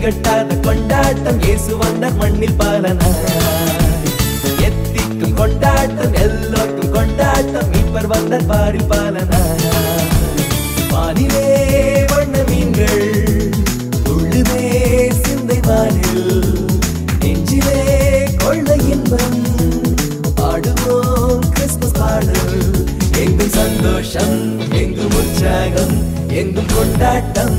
திகட்டாத கொண்டாட்டம் இயேசு வந்த மண்ணில் பாலனாய் எத்திக்கும் கொண்டாட்டம் எல்லோருக்கும் கொண்டாட்டம் மீட்பர் வந்த பாரில் பாலனாய் வானிலே வண்ண மீன்கள் துள்ளுதே சிந்தை வானில் நெஞ்சிலே கொள்ள இன்பம் பாடுவோம் கிறிஸ்துமஸ் பாடல் எங்கும் சந்தோஷம் எங்கும் உற்சாகம் எங்கும் கொண்டாட்டம்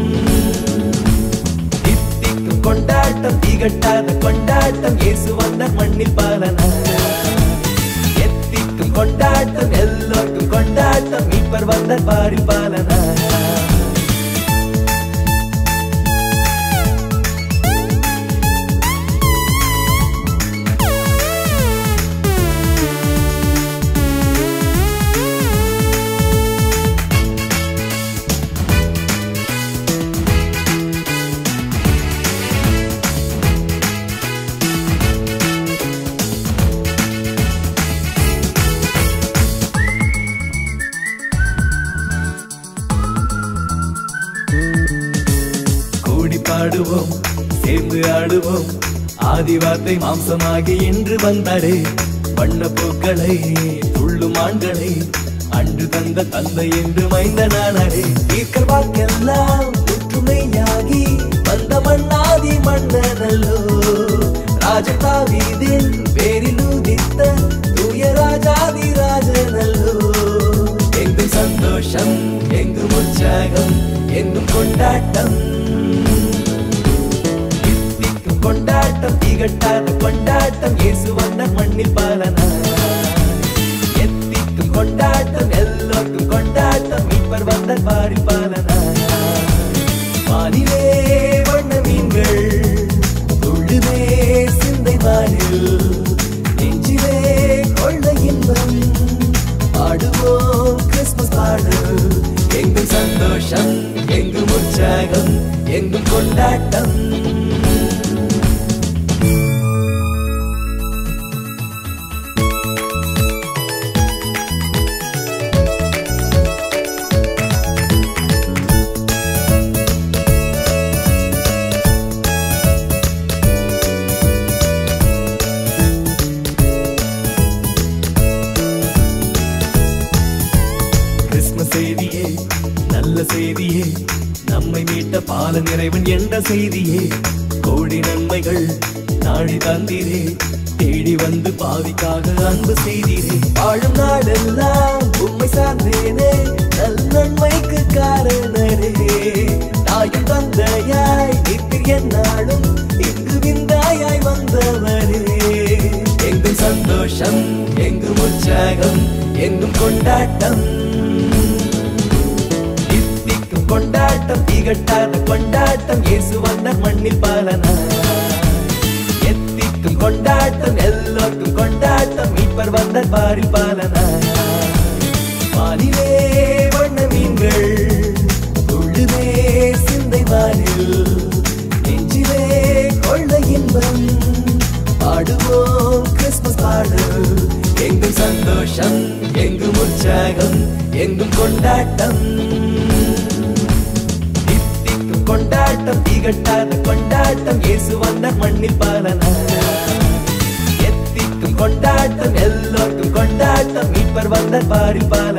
தித்திக்கும் கொண்டாட்டம் திகட்டாத கொண்டாட்டம் இயேசு வந்த மண்ணில் பாலனா எத்திக்கும் கொண்டாட்டம் எல்லோருக்கும் கொண்டாட்டம் மீட்பர் வந்த பாரில் பாலனா கூடி பாடுவோம் சேர்ந்து ஆடுவோம் ஆதிவார்த்தை மாம்சமாகி இன்று வந்தாரே வண்ண பூக்களை துள்ளும் ஆண்களை அன்று தந்த தந்தை என்று மைந்தனானரே தீர்க்கர் வாக்கெல்லாம் ஒற்றுமையாகி வந்த மண்ணாதி மன்னனல்லோ ராஜதாவீதின் பேரில் உதித்த தூய ராஜாதி ராஜனல்லோ எங்கும் சந்தோஷம் எங்கும் உற்சாகம் எங்கும் கொண்டாட்டம் தித்திக்கும் கொண்டாட்டம் திகட்டாத கொண்டாட்டம் இயேசு வந்த மண்ணில் பாலனா எத்திக்கும் கொண்டாட்டம் எல்லோருக்கும் கொண்டாட்டம் மீட்பர் வந்த பாரில் பாலனா வானிலே வண்ண மீன்கள் துள்ளுதே சிந்தை வானில் நெஞ்சிலே கொள்ள இன்பம் பாடுவோம் கிறிஸ்துமஸ் பாடல் எங்கும் சந்தோஷம் எங்கும் உற்சாகம் எங்கும் கொண்டாட்டம் கிறிஸ்மஸ் செய்தியே நல்ல செய்தியே நம்மை மீட்ட பால நிறைவன் என்ற செய்தியே கோடி நன்மைகள் நாடி தந்தீரே தேடி வந்து பாவிக்காக அன்பு செய்தீரே வாழும் நாளெல்லாம் உண்மை சார்ந்தேனே நல் நன்மைக்கு காரணரே தாயும் தந்தையாய் நித்திய நாளும் இங்கு விந்தாயாய் வந்தவரே எங்கும் சந்தோஷம் எங்கும் உற்சாகம் எங்கும் கொண்டாட்டம் தித்திக்கும் கொண்டாட்டம் திகட்டாத கொண்டாட்டம் இயேசு வந்த மண்ணில் பாலனா எத்திக்கும் கொண்டாட்டம் எல்லோருக்கும் கொண்டாட்டம் மீட்பர் வந்த பாரில் பாலனா வானிலே வண்ண மீன்கள் துள்ளுதே சிந்தை வானில் நெஞ்சிலே கொள்ள இன்பம் பாடுவோம் கிறிஸ்துமஸ் பாடல் எங்கும் சந்தோஷம் எங்கும் உற்சாகம் எங்கும் கொண்டாட்டம் தித்திக்கும் கொண்டாட்டம் திகட்டாத கொண்டாட்டம் இயேசு வந்த மண்ணில் பாலனா எத்திக்கும் கொண்டாட்டம் எல்லோருக்கும் கொண்டாட்டம் மீட்பர் வந்த பாரில் பாலனா